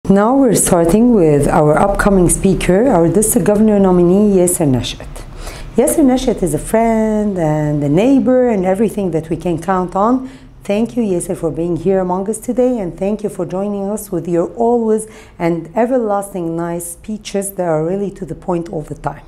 Now we're starting with our upcoming speaker, our district governor nominee, Yasser Nashat. Yasser Nashat is a friend and a neighbor and everything that we can count on. Thank you, Yasser, for being here among us today, and thank you for joining us with your always and everlasting nice speeches that are really to the point all the time.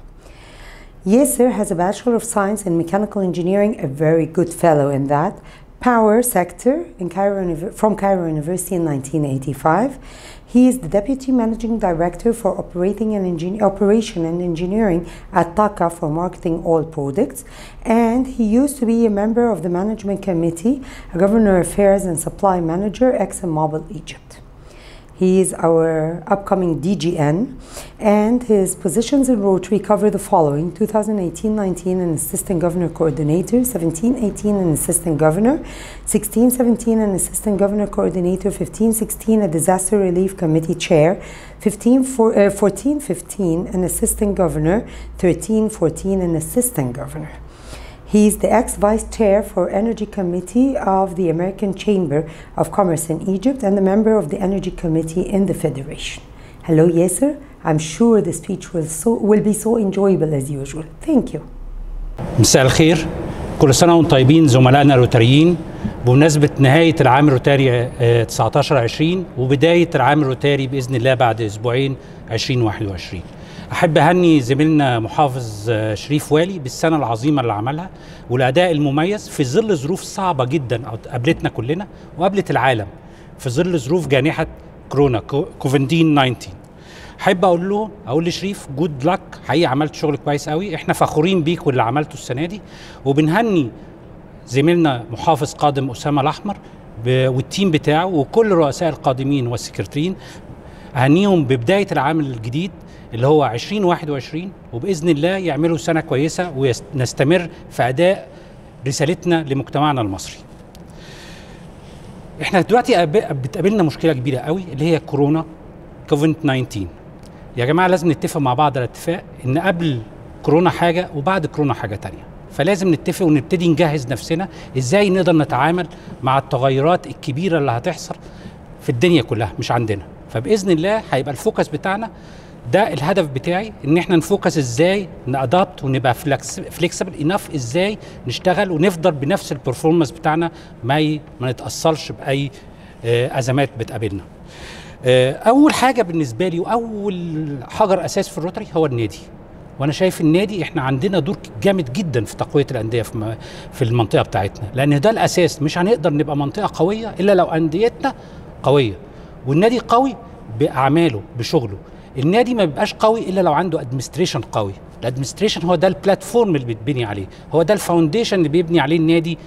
Yasser has a Bachelor of Science in Mechanical Engineering, a very good fellow in that, power sector in Cairo, from Cairo University in 1985. He is the Deputy Managing Director for Operating and Engin- Operation and Engineering at TACA for Marketing All Products. And he used to be a member of the Management Committee, a Governor Affairs and Supply Manager, ExxonMobil Egypt. He is our upcoming DGN, and his positions in Rotary cover the following 2018 19 an assistant governor coordinator, 17 18 an assistant governor, 16 17 an assistant governor coordinator, 15 16 a disaster relief committee chair, 15 four, uh, 14 15 an assistant governor, 13 14 an assistant governor. He is the ex-vice chair for Energy Committee of the American Chamber of Commerce in Egypt and a member of the Energy Committee in the Federation. Hello, Yasser. I'm sure the speech will, so, will be so enjoyable as usual. Thank you. مساء الخير كل سنة وانتم طيبين زملائنا الروتاريين بمناسبة نهاية العام الروتاري 19 20 وبداية العام الروتاري بإذن الله بعد أسبوعين 2021 أحب أهني زميلنا محافظ شريف والي بالسنة العظيمة اللي عملها والأداء المميز في ظل ظروف صعبة جدا قابلتنا كلنا وقابلت العالم في ظل ظروف جانحة كورونا كوفيدين 19 احب اقول له اقول لشريف جود لك حقيقي عملت شغل كويس قوي احنا فخورين بيك واللي عملته السنه دي وبنهني زميلنا محافظ قادم اسامه الاحمر والتيم بتاعه وكل رؤساء القادمين والسكرترين اهنيهم ببدايه العام الجديد اللي هو 2021 وباذن الله يعملوا سنه كويسه ونستمر في اداء رسالتنا لمجتمعنا المصري. احنا دلوقتي بتقابلنا مشكله كبيره قوي اللي هي كورونا كوفيد 19 يا جماعه لازم نتفق مع بعض على اتفاق ان قبل كورونا حاجه وبعد كورونا حاجه تانية فلازم نتفق ونبتدي نجهز نفسنا ازاي نقدر نتعامل مع التغيرات الكبيره اللي هتحصل في الدنيا كلها مش عندنا فباذن الله هيبقى الفوكس بتاعنا ده الهدف بتاعي ان احنا نفوكس ازاي نادابت ونبقى فليكسبل انف ازاي نشتغل ونفضل بنفس البرفورمانس بتاعنا ما ي... ما نتاثرش باي ازمات بتقابلنا اول حاجه بالنسبه لي واول حجر اساس في الروتري هو النادي وانا شايف النادي احنا عندنا دور جامد جدا في تقويه الانديه في في المنطقه بتاعتنا لان ده الاساس مش هنقدر نبقى منطقه قويه الا لو انديتنا قويه والنادي قوي باعماله بشغله النادي ما بيبقاش قوي الا لو عنده ادمنستريشن قوي الادمنستريشن هو ده البلاتفورم اللي بيتبني عليه هو ده الفاونديشن اللي بيبني عليه النادي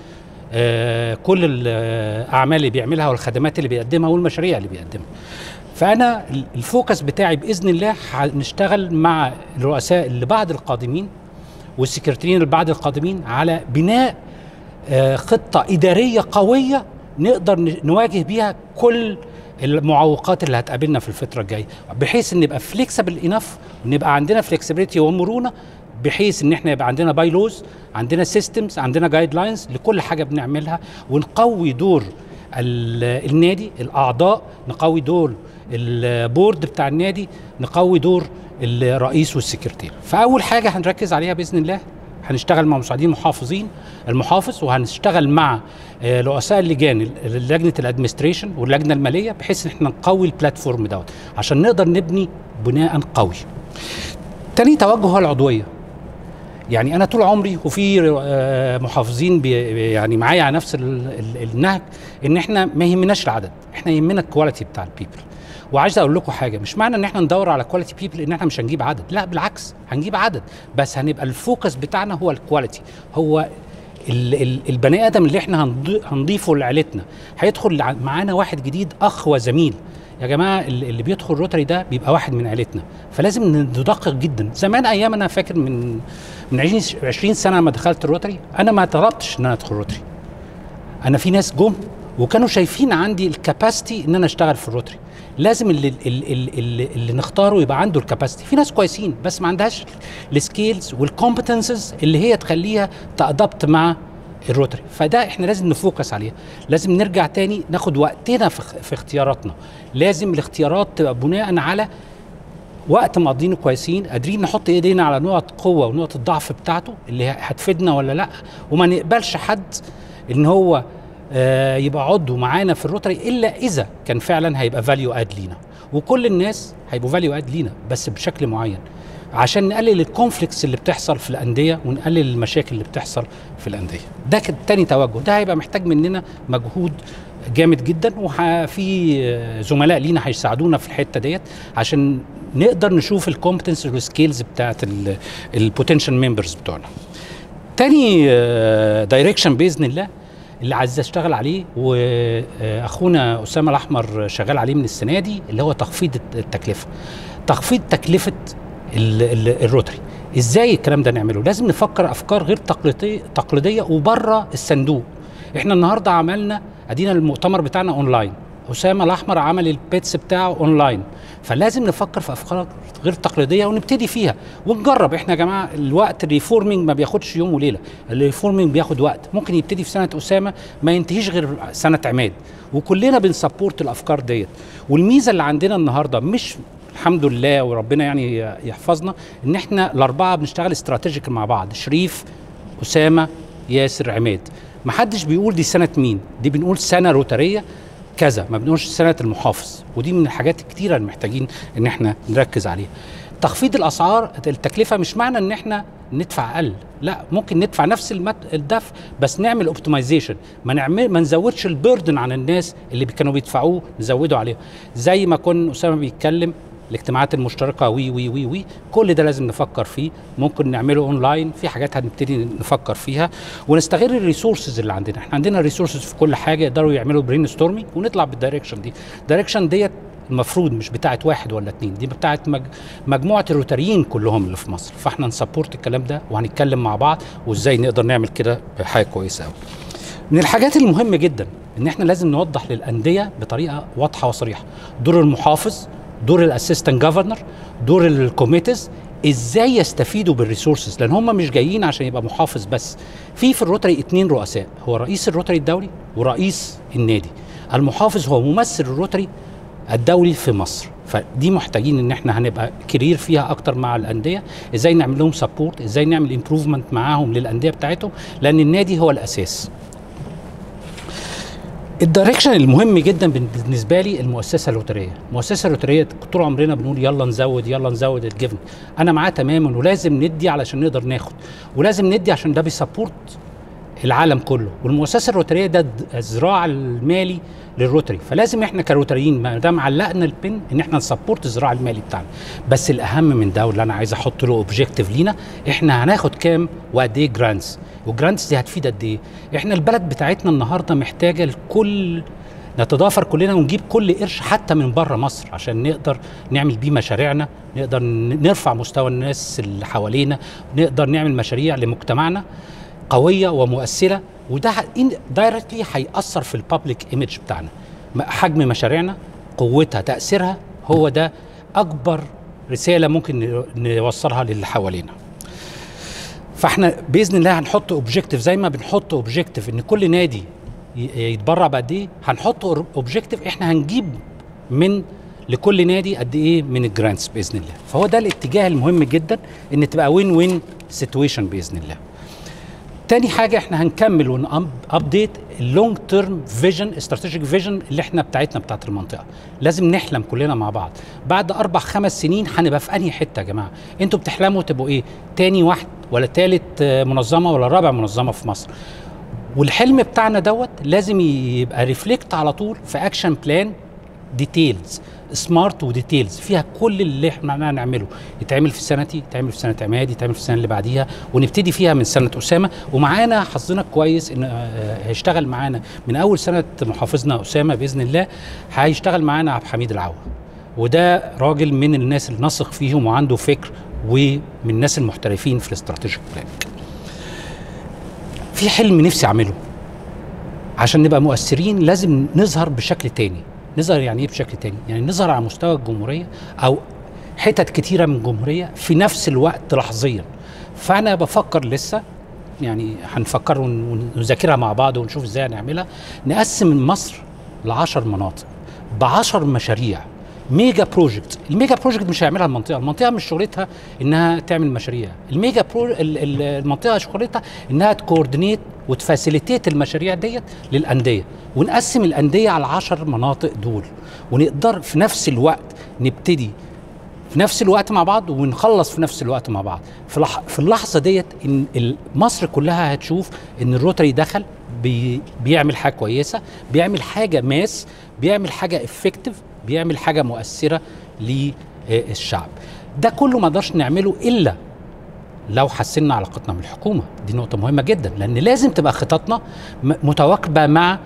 آه كل الاعمال اللي بيعملها والخدمات اللي بيقدمها والمشاريع اللي بيقدمها فانا الفوكس بتاعي باذن الله هنشتغل مع الرؤساء اللي بعد القادمين والسكرتيرين اللي بعد القادمين على بناء آه خطه اداريه قويه نقدر نواجه بيها كل المعوقات اللي هتقابلنا في الفتره الجايه بحيث ان نبقى فليكسبل انف ونبقى عندنا فليكسبيليتي ومرونه بحيث ان احنا يبقى عندنا بايلوز عندنا سيستمز عندنا جايد لاينز لكل حاجه بنعملها ونقوي دور النادي الاعضاء نقوي دور البورد بتاع النادي نقوي دور الرئيس والسكرتير فاول حاجه هنركز عليها باذن الله هنشتغل مع مساعدين محافظين المحافظ وهنشتغل مع رؤساء اللجان لجنه الادمنستريشن واللجنه الماليه بحيث ان احنا نقوي البلاتفورم دوت عشان نقدر نبني بناء قوي. تاني توجه هو العضويه. يعني انا طول عمري وفي محافظين يعني معايا على نفس النهج ان احنا ما يهمناش العدد، احنا يهمنا الكواليتي بتاع البيبل. وعايز اقول لكم حاجه مش معنى ان احنا ندور على كواليتي بيبل ان احنا مش هنجيب عدد لا بالعكس هنجيب عدد بس هنبقى الفوكس بتاعنا هو الكواليتي هو ال ال البني ادم اللي احنا هنضيفه لعيلتنا هيدخل معانا واحد جديد اخ وزميل يا جماعه اللي بيدخل روتري ده بيبقى واحد من عيلتنا فلازم ندقق جدا زمان ايام انا فاكر من من 20 سنه لما دخلت الروتري انا ما طلبتش ان انا ادخل روتري انا في ناس جم وكانوا شايفين عندي الكاباسيتي ان انا اشتغل في الروتري لازم اللي, اللي, اللي, اللي نختاره يبقى عنده الكاباسيتي في ناس كويسين بس ما عندهاش السكيلز والكومبتنسز اللي هي تخليها تادبت مع الروتري فده احنا لازم نفوكس عليها لازم نرجع تاني ناخد وقتنا في, في اختياراتنا لازم الاختيارات تبقى بناء على وقت مقضينه كويسين قادرين نحط ايدينا على نقط قوه ونقط الضعف بتاعته اللي هتفيدنا ولا لا وما نقبلش حد ان هو آه يبقى عضو معانا في الروتري الا اذا كان فعلا هيبقى فاليو اد لينا وكل الناس هيبقوا فاليو اد لينا بس بشكل معين عشان نقلل الكونفليكتس اللي بتحصل في الانديه ونقلل المشاكل اللي بتحصل في الانديه ده كان تاني توجه ده هيبقى محتاج مننا مجهود جامد جدا وفي زملاء لينا هيساعدونا في الحته ديت عشان نقدر نشوف الكومبتنس والسكيلز بتاعت البوتنشال ممبرز بتوعنا تاني دايركشن باذن الله اللي عايز اشتغل عليه واخونا اسامه الاحمر شغال عليه من السنه دي اللي هو تخفيض التكلفه تخفيض تكلفه الروتري ازاي الكلام ده نعمله لازم نفكر افكار غير تقليديه تقليديه وبره الصندوق احنا النهارده عملنا ادينا المؤتمر بتاعنا اونلاين اسامه الاحمر عمل البيتس بتاعه اونلاين فلازم نفكر في افكار غير تقليديه ونبتدي فيها ونجرب احنا يا جماعه الوقت الريفورمينج ما بياخدش يوم وليله الريفورمينج بياخد وقت ممكن يبتدي في سنه اسامه ما ينتهيش غير سنه عماد وكلنا بنسبورت الافكار ديت والميزه اللي عندنا النهارده مش الحمد لله وربنا يعني يحفظنا ان احنا الاربعه بنشتغل استراتيجيك مع بعض شريف اسامه ياسر عماد ما حدش بيقول دي سنه مين دي بنقول سنه روتاريه كذا ما بنقولش سنه المحافظ ودي من الحاجات الكتيره اللي محتاجين ان احنا نركز عليها تخفيض الاسعار التكلفه مش معنى ان احنا ندفع اقل لا ممكن ندفع نفس المت... الدفع بس نعمل اوبتمايزيشن ما نعمل ما نزودش البردن عن الناس اللي كانوا بيدفعوه نزوده عليهم زي ما كان اسامه بيتكلم الاجتماعات المشتركه وي وي وي وي كل ده لازم نفكر فيه ممكن نعمله اونلاين في حاجات هنبتدي نفكر فيها ونستغل الريسورسز اللي عندنا احنا عندنا ريسورسز في كل حاجه يقدروا يعملوا برين ستورمينج ونطلع بالدايركشن دي الدايركشن ديت المفروض مش بتاعت واحد ولا اتنين دي بتاعت مج... مجموعه الروتاريين كلهم اللي في مصر فاحنا نسبورت الكلام ده وهنتكلم مع بعض وازاي نقدر نعمل كده حاجه كويسه قوي من الحاجات المهمه جدا ان احنا لازم نوضح للانديه بطريقه واضحه وصريحه دور المحافظ دور الاسيستنت جفرنر دور الكوميتيز ازاي يستفيدوا بالريسورسز لان هم مش جايين عشان يبقى محافظ بس في في الروتري اتنين رؤساء هو رئيس الروتري الدولي ورئيس النادي المحافظ هو ممثل الروتري الدولي في مصر فدي محتاجين ان احنا هنبقى كرير فيها اكتر مع الانديه ازاي نعمل لهم سبورت ازاي نعمل امبروفمنت معاهم للانديه بتاعتهم لان النادي هو الاساس الدايركشن المهم جدا بالنسبه لي المؤسسه الروتريه المؤسسه الروتريه طول عمرنا بنقول يلا نزود يلا نزود الجبن انا معاه تماما ولازم ندي علشان نقدر ناخد ولازم ندي عشان ده بيسبورت العالم كله والمؤسسه الروتريه ده الذراع المالي للروتري فلازم احنا كروتريين ما دام علقنا البن ان احنا نسبورت الذراع المالي بتاعنا بس الاهم من ده واللي انا عايز احط له اوبجيكتيف لينا احنا هناخد كام وقد ايه جرانتس والجرانتس دي هتفيد قد ايه احنا البلد بتاعتنا النهارده محتاجه لكل نتضافر كلنا ونجيب كل قرش حتى من بره مصر عشان نقدر نعمل بيه مشاريعنا نقدر نرفع مستوى الناس اللي حوالينا نقدر نعمل مشاريع لمجتمعنا قويه ومؤثره وده دايركتلي هيأثر في البابليك ايمج بتاعنا حجم مشاريعنا قوتها تأثيرها هو ده أكبر رسالة ممكن نوصلها للي حوالينا فاحنا باذن الله هنحط اوبجيكتيف زي ما بنحط اوبجيكتيف ان كل نادي يتبرع بقد ايه هنحط اوبجيكتيف احنا هنجيب من لكل نادي قد ايه من الجرانتس باذن الله فهو ده الاتجاه المهم جدا ان تبقى وين وين سيتويشن باذن الله تاني حاجة احنا هنكمل ونابديت اللونج تيرم فيجن استراتيجيك فيجن اللي احنا بتاعتنا بتاعت المنطقة لازم نحلم كلنا مع بعض بعد أربع خمس سنين هنبقى في أنهي حتة يا جماعة انتوا بتحلموا تبقوا ايه تاني واحد ولا تالت منظمة ولا رابع منظمة في مصر والحلم بتاعنا دوت لازم يبقى ريفلكت على طول في اكشن بلان ديتيلز سمارت وديتيلز فيها كل اللي احنا هنعمله يتعمل في سنتي يتعمل في سنه عماد يتعمل في السنه اللي بعديها ونبتدي فيها من سنه اسامه ومعانا حظنا كويس ان هيشتغل معانا من اول سنه محافظنا اسامه باذن الله هيشتغل معانا عبد الحميد العوا وده راجل من الناس اللي نثق فيهم وعنده فكر ومن الناس المحترفين في الاستراتيجيك بلاننج في حلم نفسي اعمله عشان نبقى مؤثرين لازم نظهر بشكل تاني نظهر يعني ايه بشكل تاني يعني نظهر على مستوى الجمهوريه او حتت كتيره من الجمهوريه في نفس الوقت لحظيا فانا بفكر لسه يعني هنفكر ون- ونذاكرها مع بعض ونشوف ازاي هنعملها نقسم مصر ل 10 مناطق ب 10 مشاريع ميجا بروجكت الميجا بروجكت مش هيعملها المنطقه المنطقه مش شغلتها انها تعمل مشاريع الميجا برو ال- ال- المنطقه شغلتها انها تكوردينيت وتفاسيليتيت المشاريع ديت للانديه ونقسم الانديه على 10 مناطق دول ونقدر في نفس الوقت نبتدي في نفس الوقت مع بعض ونخلص في نفس الوقت مع بعض في, لح... في اللحظه ديت ان ال- مصر كلها هتشوف ان الروتري دخل بي... بيعمل حاجه كويسه بيعمل حاجه ماس بيعمل حاجه افكتيف بيعمل حاجه مؤثره للشعب ده كله ما نقدرش نعمله الا لو حسنا علاقتنا بالحكومه دي نقطه مهمه جدا لان لازم تبقى خططنا م- متواكبه مع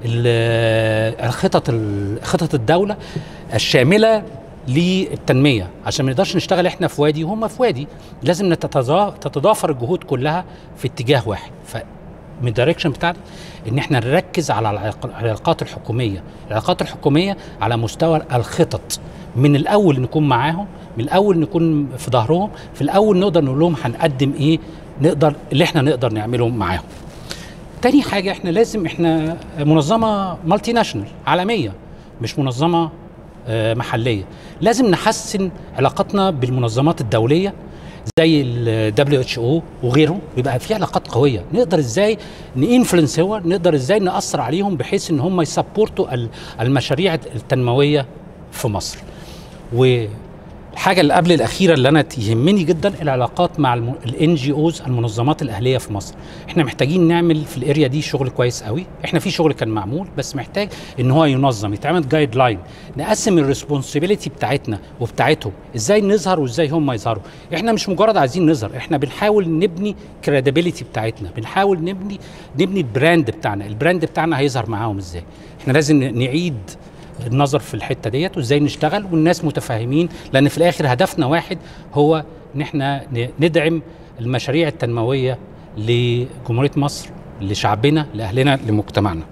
ال- الخطط ال- خطط الدوله الشامله للتنميه عشان ما نقدرش نشتغل احنا في وادي وهم في وادي لازم نتتضا- تتضافر الجهود كلها في اتجاه واحد ف من الدايركشن بتاعنا ان احنا نركز على العلاق- العلاقات الحكوميه العلاقات الحكوميه على مستوى الخطط من الاول نكون معاهم من الاول نكون في ظهرهم في الاول نقدر نقول لهم هنقدم ايه نقدر اللي احنا نقدر نعمله معاهم تاني حاجة احنا لازم احنا منظمة مالتي ناشونال عالمية مش منظمة آه، محلية لازم نحسن علاقتنا بالمنظمات الدولية زي ال WHO وغيره يبقى في علاقات قوية نقدر ازاي نانفلونس هو نقدر ازاي نأثر عليهم بحيث ان هم يسبورتوا ال- المشاريع التنموية في مصر والحاجة اللي قبل الأخيرة اللي أنا يهمني جدا العلاقات مع الان جي اوز المنظمات الأهلية في مصر احنا محتاجين نعمل في الاريا دي شغل كويس قوي احنا في شغل كان معمول بس محتاج ان هو ينظم يتعمل جايد لاين نقسم الريسبونسبيلتي بتاعتنا وبتاعتهم ازاي نظهر وازاي هم يظهروا احنا مش مجرد عايزين نظهر احنا بنحاول نبني كريديبيليتي بتاعتنا بنحاول نبني نبني البراند بتاعنا البراند بتاعنا هيظهر معاهم ازاي احنا لازم نعيد النظر في الحته ديت وازاي نشتغل والناس متفاهمين لان في الاخر هدفنا واحد هو ان احنا ن- ندعم المشاريع التنمويه لجمهوريه مصر لشعبنا لاهلنا لمجتمعنا.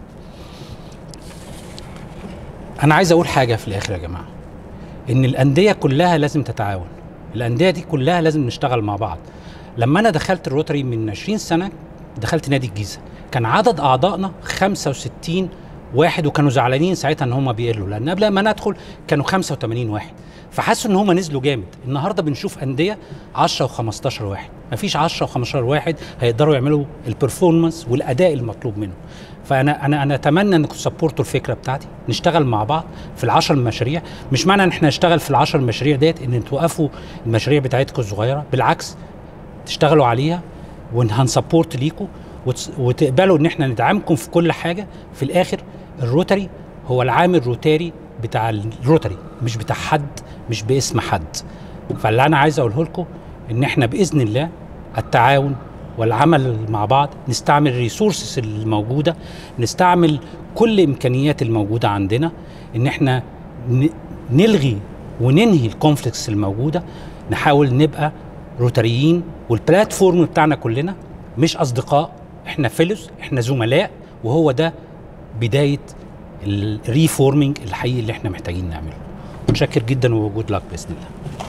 انا عايز اقول حاجه في الاخر يا جماعه ان الانديه كلها لازم تتعاون الانديه دي كلها لازم نشتغل مع بعض لما انا دخلت الروتري من 20 سنه دخلت نادي الجيزه كان عدد اعضائنا 65 واحد وكانوا زعلانين ساعتها ان هم بيقلوا لان قبل ما ندخل كانوا 85 واحد فحسوا ان هم نزلوا جامد النهارده بنشوف انديه 10 و15 واحد مفيش 10 و15 واحد هيقدروا يعملوا البرفورمانس والاداء المطلوب منهم فانا انا انا اتمنى انكم تسبورتوا الفكره بتاعتي نشتغل مع بعض في العشر مشاريع مش معنى ان احنا نشتغل في العشر مشاريع ديت ان توقفوا المشاريع بتاعتكم الصغيره بالعكس تشتغلوا عليها وهنسبورت ليكم وتس- وتقبلوا ان احنا ندعمكم في كل حاجه في الاخر الروتري هو العامل الروتاري بتاع الروتري مش بتاع حد مش باسم حد فاللي انا عايز اقوله لكم ان احنا باذن الله التعاون والعمل مع بعض نستعمل الريسورسز الموجوده نستعمل كل الامكانيات الموجوده عندنا ان احنا ن- نلغي وننهي الكونفليكتس الموجوده نحاول نبقى روتاريين والبلاتفورم بتاعنا كلنا مش اصدقاء احنا فيلوز احنا زملاء وهو ده بدايه الريفورمينج الحقيقي اللي احنا محتاجين نعمله متشكر جدا وجود لك باذن الله